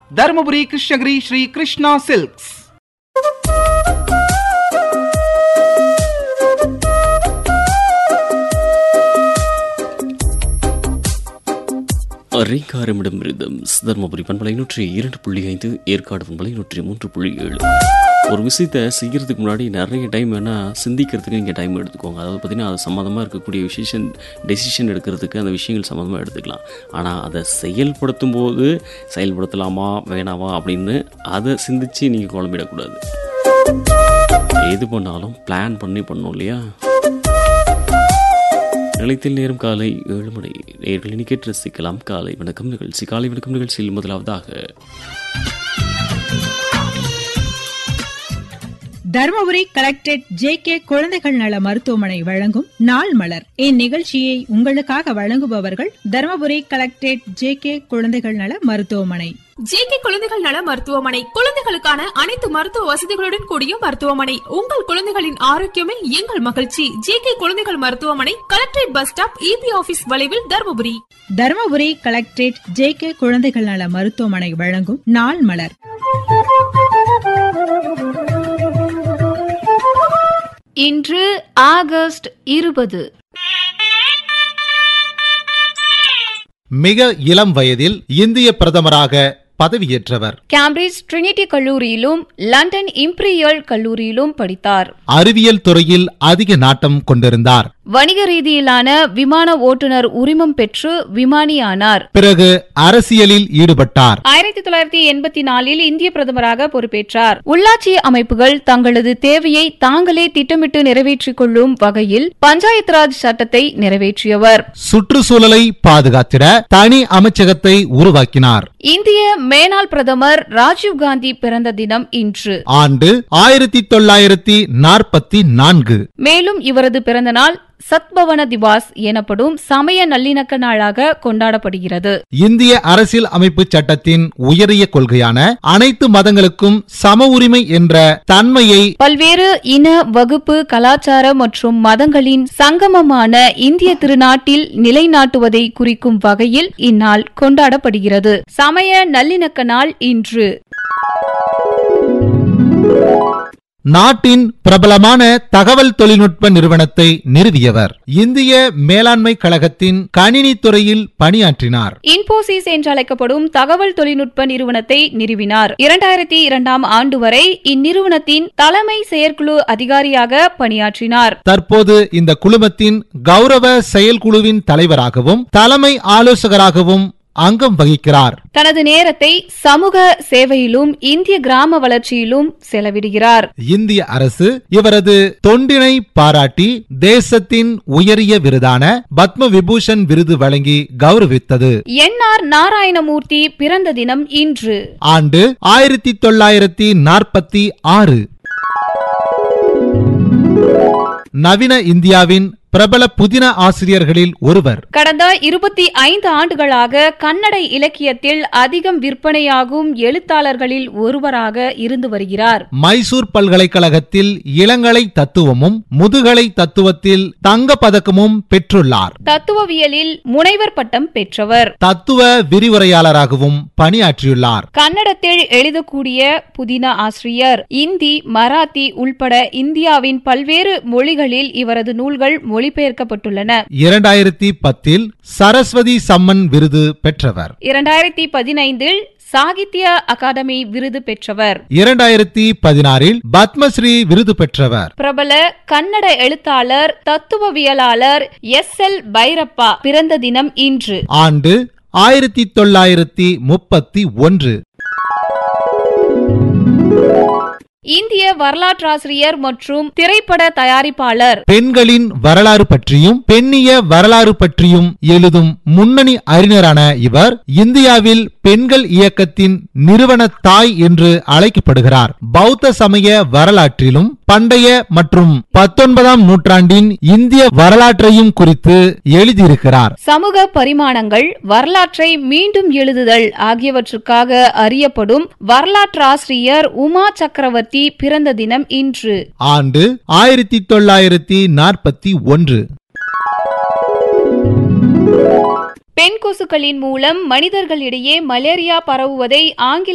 Dharmapuri Krishnagiri Sri Krishna silks அரைக்காரமிடம் இருந்தம் தருமபுரி பண்பலை நூற்றி இரண்டு புள்ளி ஐந்து ஏற்காடு பண்பலை நூற்றி மூன்று புள்ளி ஏழு ஒரு விஷயத்தை செய்கிறதுக்கு முன்னாடி நிறைய டைம் வேணால் சிந்திக்கிறதுக்கு நீங்கள் டைம் எடுத்துக்கோங்க அதாவது பார்த்திங்கன்னா அது சம்மந்தமாக இருக்கக்கூடிய விஷயம் டெசிஷன் எடுக்கிறதுக்கு அந்த விஷயங்கள் சம்மந்தமாக எடுத்துக்கலாம் ஆனால் அதை செயல்படுத்தும் போது செயல்படுத்தலாமா வேணாமா அப்படின்னு அதை சிந்திச்சு நீங்கள் குழம்பிடக்கூடாது எது பண்ணாலும் பிளான் பண்ணி பண்ணணும் இல்லையா நிலையத்தில் நேரம் காலை ஏழு மணி நேர்களை கேட்டு ரசிக்கலாம் காலை வணக்கம் நிகழ்ச்சி காலை வணக்கம் நிகழ்ச்சியில் முதலாவதாக தருமபுரி கலெக்டரேட் ஜே கே குழந்தைகள் நல மருத்துவமனை வழங்கும் நாள் மலர் இந்நிகழ்ச்சியை உங்களுக்காக வழங்குபவர்கள் தருமபுரி கலெக்டரேட் ஜே கே குழந்தைகள் நல மருத்துவமனை ஜேகே குழந்தைகள் நல மருத்துவமனை குழந்தைகளுக்கான அனைத்து மருத்துவ வசதிகளுடன் கூடிய மருத்துவமனை உங்கள் குழந்தைகளின் ஆரோக்கியமே எங்கள் மகிழ்ச்சி ஜேகே குழந்தைகள் மருத்துவமனை collectorate bus stop EB office வளைவில் Dharmapuri Dharmapuri collectorate J K குழந்தைகள் நல மருத்துவமனை வழங்கும் நாள் மலர் இன்று ஆகஸ்ட் இருபது மிக இளம் வயதில் இந்திய பிரதமராக பதவியேற்றவர் கேம்பிரிட்ஜ் ட்ரினிட்டி கல்லூரியிலும் லண்டன் இம்பீரியல் கல்லூரியிலும் படித்தார் அறிவியல் துறையில் அதிக நாட்டம் கொண்டிருந்தார் வணிக ரீதியிலான விமான ஓட்டுநர் உரிமம் பெற்று விமானியானார் பிறகு அரசியலில் ஈடுபட்டார் ஆயிரத்தி தொள்ளாயிரத்தி எண்பத்தி நாலில் இந்திய பிரதமராக பொறுப்பேற்றார் உள்ளாட்சி அமைப்புகள் தங்களது தேவையை தாங்களே திட்டமிட்டு நிறைவேற்றிக் கொள்ளும் வகையில் பஞ்சாயத்து ராஜ் சட்டத்தை நிறைவேற்றியவர் சுற்றுச்சூழலை பாதுகாத்திட தனி அமைச்சகத்தை உருவாக்கினார் இந்திய மேனாள் பிரதமர் ராஜீவ் காந்தி பிறந்த தினம் இன்று ஆண்டு ஆயிரத்தி தொள்ளாயிரத்தி நாற்பத்தி நான்கு மேலும் இவரது பிறந்த நாள் சத்பவன திவாஸ் எனப்படும் சமய நல்லிணக்க நாளாக கொண்டாடப்படுகிறது இந்திய அரசியல் அமைப்பு சட்டத்தின் உயரிய கொள்கையான அனைத்து மதங்களுக்கும் சம உரிமை என்ற தன்மையை பல்வேறு இன வகுப்பு கலாச்சார மற்றும் மதங்களின் சங்கமமான இந்திய திருநாட்டில் நிலைநாட்டுவதை குறிக்கும் வகையில் இந்நாள் கொண்டாடப்படுகிறது சமய நல்லிணக்க நாள் இன்று நாட்டின் பிரபலமான தகவல் தொழில்நுட்ப நிறுவனத்தை நிறுவியவர் இந்திய மேலாண்மை கழகத்தின் கணினி துறையில் பணியாற்றினார் இன்போசிஸ் என்று அழைக்கப்படும் தகவல் தொழில்நுட்ப நிறுவனத்தை நிறுவினார் இரண்டாயிரத்தி இரண்டாம் ஆண்டு வரை இந்நிறுவனத்தின் தலைமை செயற்குழு அதிகாரியாக பணியாற்றினார் தற்போது இந்த குழுமத்தின் கௌரவ செயல்குழுவின் தலைவராகவும் தலைமை ஆலோசகராகவும் அங்கம் வகிக்கிறார் தனது நேரத்தை சமூக சேவையிலும் இந்திய கிராம வளர்ச்சியிலும் செலவிடுகிறார் இந்திய அரசு இவரது தொண்டினை பாராட்டி தேசத்தின் உயரிய விருதான பத்ம விபூஷன் விருது வழங்கி கௌரவித்தது என் ஆர் நாராயணமூர்த்தி பிறந்த தினம் இன்று ஆண்டு ஆயிரத்தி தொள்ளாயிரத்தி நாற்பத்தி ஆறு நவீன இந்தியாவின் பிரபல புதின ஆசிரியர்களில் ஒருவர் கடந்த இருபத்தி ஐந்து ஆண்டுகளாக கன்னட இலக்கியத்தில் அதிகம் விற்பனையாகும் எழுத்தாளர்களில் ஒருவராக இருந்து வருகிறார் மைசூர் பல்கலைக்கழகத்தில் இளங்கலை தத்துவமும் முதுகலை தத்துவத்தில் தங்க பதக்கமும் பெற்றுள்ளார் தத்துவவியலில் முனைவர் பட்டம் பெற்றவர் தத்துவ விரிவுரையாளராகவும் பணியாற்றியுள்ளார் கன்னடத்தில் எழுதக்கூடிய புதின ஆசிரியர் இந்தி மராத்தி உள்பட இந்தியாவின் பல்வேறு மொழிகளில் இவரது நூல்கள் மொழிபெயர்க்கப்பட்டுள்ளன இரண்டாயிரத்தி பத்தில் சரஸ்வதி சம்மன் விருது பெற்றவர் இரண்டாயிரத்தி பதினைந்தில் சாகித்ய அகாடமி விருது பெற்றவர் இரண்டாயிரத்தி பதினாறில் பத்மஸ்ரீ விருது பெற்றவர் பிரபல கன்னட எழுத்தாளர் தத்துவவியலாளர் எஸ் எல் பைரப்பா பிறந்த தினம் இன்று ஆண்டு ஆயிரத்தி தொள்ளாயிரத்தி முப்பத்தி ஒன்று இந்திய வரலாற்றாசிரியர் மற்றும் திரைப்பட தயாரிப்பாளர் பெண்களின் வரலாறு பற்றியும் பெண்ணிய வரலாறு பற்றியும் எழுதும் முன்னணி அறிஞரான இவர் இந்தியாவில் பெண்கள் இயக்கத்தின் நிறுவன தாய் என்று அழைக்கப்படுகிறார் பௌத்த சமய வரலாற்றிலும் பண்டைய மற்றும் பத்தொன்பதாம் நூற்றாண்டின் இந்திய வரலாற்றையும் குறித்து எழுதியிருக்கிறார் சமூக பரிமாணங்கள் வரலாற்றை மீண்டும் எழுதுதல் ஆகியவற்றுக்காக அறியப்படும் வரலாற்றாசிரியர் உமா சக்கரவர்த்தி பிறந்த தினம் இன்று ஆண்டு ஆயிரத்தி தொள்ளாயிரத்தி நாற்பத்தி ஒன்று பெண் கொசுக்களின் மூலம் மனிதர்களிடையே மலேரியா பரவுவதை ஆங்கில